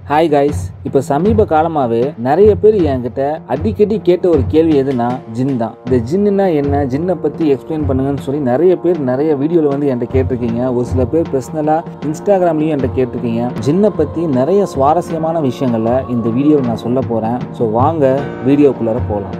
hi guys இப்போ சமீப காலமாகவே நிறைய பேர் என்கிட்ட அடிக்கடி கேட்ட ஒரு கேள்வி எதுனா ஜின் தான் இந்த ஜின்னுனா என்ன ஜின்னை பற்றி எக்ஸ்பிளைன் பண்ணுங்கன்னு சொல்லி நிறைய பேர் நிறைய வீடியோவில் வந்து என்கிட்ட கேட்டிருக்கீங்க ஒரு சில பேர் பர்சனலாக இன்ஸ்டாகிராம்லேயும் என்கிட்ட கேட்டிருக்கீங்க ஜின்னை பற்றி நிறைய சுவாரஸ்யமான விஷயங்களை இந்த வீடியோவில் நான் சொல்ல போகிறேன் ஸோ வாங்க வீடியோக்குள்ளார போகலாம்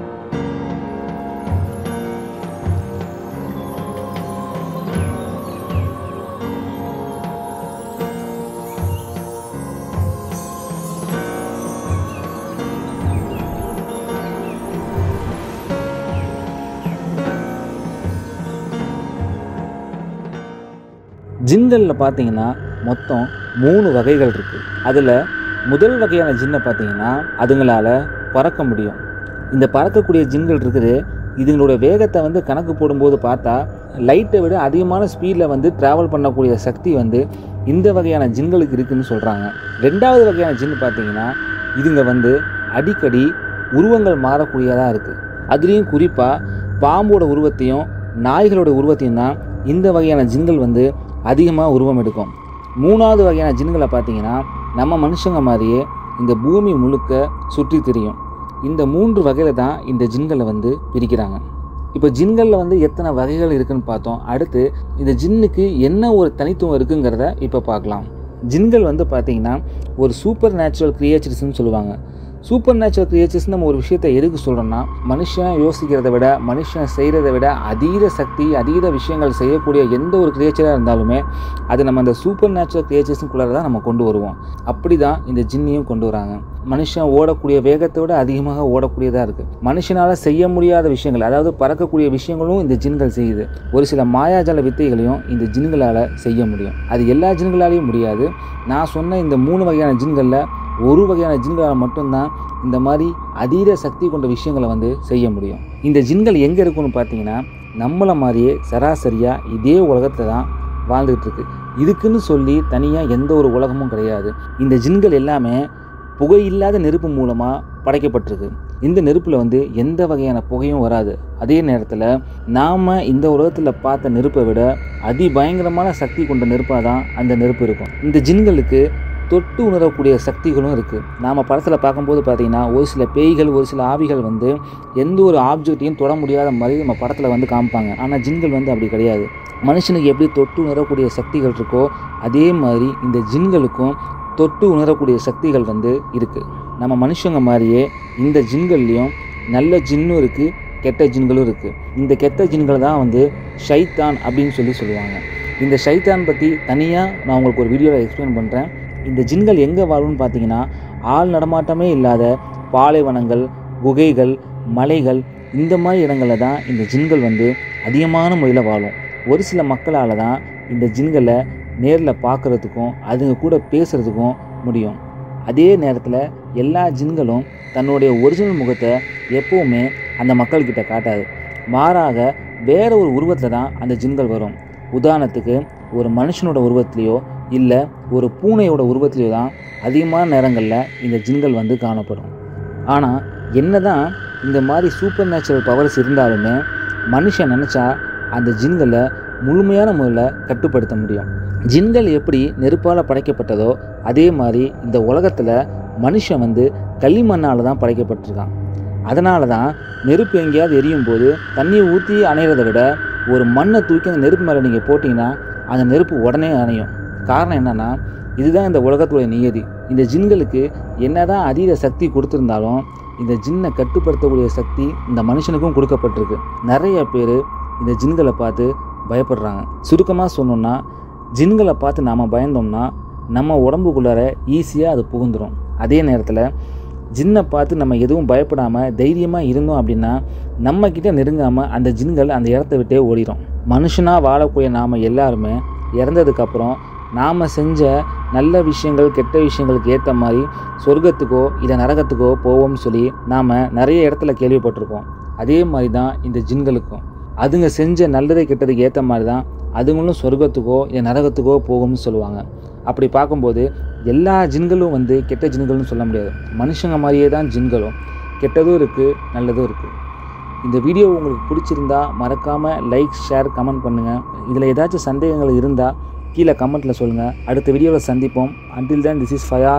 ஜின்களில் பார்த்தீங்கன்னா மொத்தம் மூணு வகைகள் இருக்குது அதில் முதல் வகையான ஜின்னை பார்த்தீங்கன்னா அதுங்களால பறக்க முடியும் இந்த பறக்கக்கூடிய ஜின்கள் இருக்குது இதுங்களோட வேகத்தை வந்து கணக்கு போடும்போது பார்த்தா லைட்டை விட அதிகமான ஸ்பீடில் வந்து ட்ராவல் பண்ணக்கூடிய சக்தி வந்து இந்த வகையான ஜின்களுக்கு இருக்குதுன்னு சொல்கிறாங்க ரெண்டாவது வகையான ஜின் பார்த்தீங்கன்னா இதுங்க வந்து அடிக்கடி உருவங்கள் மாறக்கூடியதாக இருக்குது அதுலேயும் குறிப்பாக பாம்போட உருவத்தையும் நாய்களோட உருவத்தையும் தான் இந்த வகையான ஜின்கள் வந்து அதிகமாக உருவம் எடுக்கும் மூணாவது வகையான ஜின்களை பார்த்தீங்கன்னா நம்ம மனுஷங்க மாதிரியே இந்த பூமி முழுக்க சுற்றி திரியும் இந்த மூன்று வகையில் தான் இந்த ஜின்களை வந்து பிரிக்கிறாங்க இப்போ ஜின்களில் வந்து எத்தனை வகைகள் இருக்குன்னு பார்த்தோம் அடுத்து இந்த ஜின்னுக்கு என்ன ஒரு தனித்துவம் இருக்குங்கிறத இப்போ பார்க்கலாம் ஜின்கள் வந்து பார்த்திங்கன்னா ஒரு சூப்பர் நேச்சுரல் கிரியேச்சர்ஸ்னு சொல்லுவாங்க சூப்பர் நேச்சுரல் கிரியேச்சர்ஸ் நம்ம ஒரு விஷயத்தை எதுக்கு சொல்கிறோம்னா மனுஷன் யோசிக்கிறத விட மனுஷன் செய்கிறத விட அதீத சக்தி அதீத விஷயங்கள் செய்யக்கூடிய எந்த ஒரு கிரியேச்சராக இருந்தாலுமே அது நம்ம அந்த சூப்பர் நேச்சுரல் கிரியேச்சர்ஸுக்குள்ளார தான் நம்ம கொண்டு வருவோம் அப்படி தான் இந்த ஜின்னையும் கொண்டு வராங்க மனுஷன் ஓடக்கூடிய வேகத்தை விட அதிகமாக ஓடக்கூடியதாக இருக்குது மனுஷனால் செய்ய முடியாத விஷயங்கள் அதாவது பறக்கக்கூடிய விஷயங்களும் இந்த ஜின்கள் செய்யுது ஒரு சில மாயாஜால வித்தைகளையும் இந்த ஜின்களால் செய்ய முடியும் அது எல்லா ஜின்களாலையும் முடியாது நான் சொன்ன இந்த மூணு வகையான ஜின்களில் ஒரு வகையான ஜின்களால் மட்டும்தான் இந்த மாதிரி அதீத சக்தி கொண்ட விஷயங்களை வந்து செய்ய முடியும் இந்த ஜின்கள் எங்கே இருக்குன்னு பார்த்தீங்கன்னா நம்மளை மாதிரியே சராசரியாக இதே உலகத்தில் தான் வாழ்ந்துகிட்டு இருக்கு இதுக்குன்னு சொல்லி தனியாக எந்த ஒரு உலகமும் கிடையாது இந்த ஜின்கள் எல்லாமே புகையில்லாத நெருப்பு மூலமாக படைக்கப்பட்டிருக்கு இந்த நெருப்பில் வந்து எந்த வகையான புகையும் வராது அதே நேரத்தில் நாம் இந்த உலகத்தில் பார்த்த நெருப்பை விட அதிபயங்கரமான சக்தி கொண்ட நெருப்பாக தான் அந்த நெருப்பு இருக்கும் இந்த ஜின்களுக்கு தொட்டு உணரக்கூடிய சக்திகளும் இருக்குது நாம் படத்தில் பார்க்கும்போது பார்த்திங்கன்னா ஒரு சில பேய்கள் ஒரு சில ஆவிகள் வந்து எந்த ஒரு ஆப்ஜெக்டையும் தொட முடியாத மாதிரி நம்ம படத்தில் வந்து காமிப்பாங்க ஆனால் ஜின்கள் வந்து அப்படி கிடையாது மனுஷனுக்கு எப்படி தொட்டு உணரக்கூடிய சக்திகள் இருக்கோ அதே மாதிரி இந்த ஜின்களுக்கும் தொட்டு உணரக்கூடிய சக்திகள் வந்து இருக்குது நம்ம மனுஷங்க மாதிரியே இந்த ஜின்கள்லேயும் நல்ல ஜின்னும் இருக்குது கெட்ட ஜின்களும் இருக்குது இந்த கெட்ட ஜின்கள் தான் வந்து ஷைத்தான் அப்படின்னு சொல்லி சொல்லுவாங்க இந்த ஷைத்தான் பற்றி தனியாக நான் உங்களுக்கு ஒரு வீடியோவில் எக்ஸ்பிளைன் பண்ணுறேன் இந்த ஜின்கள் எங்கே வாழும்னு பார்த்தீங்கன்னா ஆள் நடமாட்டமே இல்லாத பாலைவனங்கள் குகைகள் மலைகள் இந்த மாதிரி இடங்களில் தான் இந்த ஜின்கள் வந்து அதிகமான முறையில் வாழும் ஒரு சில மக்களால் தான் இந்த ஜின்களை நேரில் பார்க்குறதுக்கும் அதுங்க கூட பேசுகிறதுக்கும் முடியும் அதே நேரத்தில் எல்லா ஜின்களும் தன்னுடைய ஒரிஜினல் முகத்தை எப்போவுமே அந்த மக்கள்கிட்ட காட்டாது மாறாக வேற ஒரு உருவத்தில் தான் அந்த ஜின்கள் வரும் உதாரணத்துக்கு ஒரு மனுஷனோட உருவத்திலேயோ இல்லை ஒரு பூனையோட உருவத்திலேயோ தான் அதிகமான நேரங்களில் இந்த ஜின்கள் வந்து காணப்படும் ஆனால் என்ன தான் இந்த மாதிரி சூப்பர் நேச்சுரல் பவர்ஸ் இருந்தாலுமே மனுஷன் நினச்சா அந்த ஜின்களை முழுமையான முறையில் கட்டுப்படுத்த முடியும் ஜின்கள் எப்படி நெருப்பால் படைக்கப்பட்டதோ அதே மாதிரி இந்த உலகத்தில் மனுஷன் வந்து களிமண்ணால் தான் படைக்கப்பட்டிருக்கான் அதனால தான் நெருப்பு எங்கேயாவது எரியும் போது தண்ணியை ஊற்றி அணையிறதை விட ஒரு மண்ணை தூக்கி அந்த நெருப்பு மேலே நீங்கள் போட்டிங்கன்னா அந்த நெருப்பு உடனே அணையும் காரணம் என்னென்னா இதுதான் இந்த உலகத்துடைய நியதி இந்த ஜின்களுக்கு என்னதான் அதீத சக்தி கொடுத்துருந்தாலும் இந்த ஜின்னை கட்டுப்படுத்தக்கூடிய சக்தி இந்த மனுஷனுக்கும் கொடுக்கப்பட்டிருக்கு நிறைய பேர் இந்த ஜின்களை பார்த்து பயப்படுறாங்க சுருக்கமாக சொன்னோன்னா ஜின்களை பார்த்து நாம் பயந்தோம்னா நம்ம உடம்புக்குள்ளார ஈஸியாக அது புகுந்துடும் அதே நேரத்தில் ஜின்னை பார்த்து நம்ம எதுவும் பயப்படாமல் தைரியமாக இருந்தோம் அப்படின்னா நம்மக்கிட்ட நெருங்காமல் அந்த ஜின்கள் அந்த இடத்த விட்டே ஓடிடும் மனுஷனாக வாழக்கூடிய நாம் எல்லாருமே இறந்ததுக்கப்புறம் நாம் செஞ்ச நல்ல விஷயங்கள் கெட்ட விஷயங்களுக்கு ஏற்ற மாதிரி சொர்க்கத்துக்கோ இல்லை நரகத்துக்கோ போவோம்னு சொல்லி நாம் நிறைய இடத்துல கேள்விப்பட்டிருக்கோம் அதே மாதிரி தான் இந்த ஜின்களுக்கும் அதுங்க செஞ்ச நல்லதை கெட்டதுக்கு ஏற்ற மாதிரி தான் அதுங்களும் சொர்க்கத்துக்கோ இல்லை நரகத்துக்கோ போகும்னு சொல்லுவாங்க அப்படி பார்க்கும்போது எல்லா ஜின்களும் வந்து கெட்ட ஜின்கள்னு சொல்ல முடியாது மனுஷங்க மாதிரியே தான் ஜின்களும் கெட்டதும் இருக்குது நல்லதும் இருக்குது இந்த வீடியோ உங்களுக்கு பிடிச்சிருந்தா மறக்காமல் லைக் ஷேர் கமெண்ட் பண்ணுங்கள் இதில் ஏதாச்சும் சந்தேகங்கள் இருந்தால் கீழே கமெண்ட்டில் சொல்லுங்கள் அடுத்த வீடியோவில் சந்திப்போம் until then this is Fayaz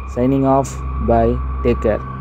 signing off bye take care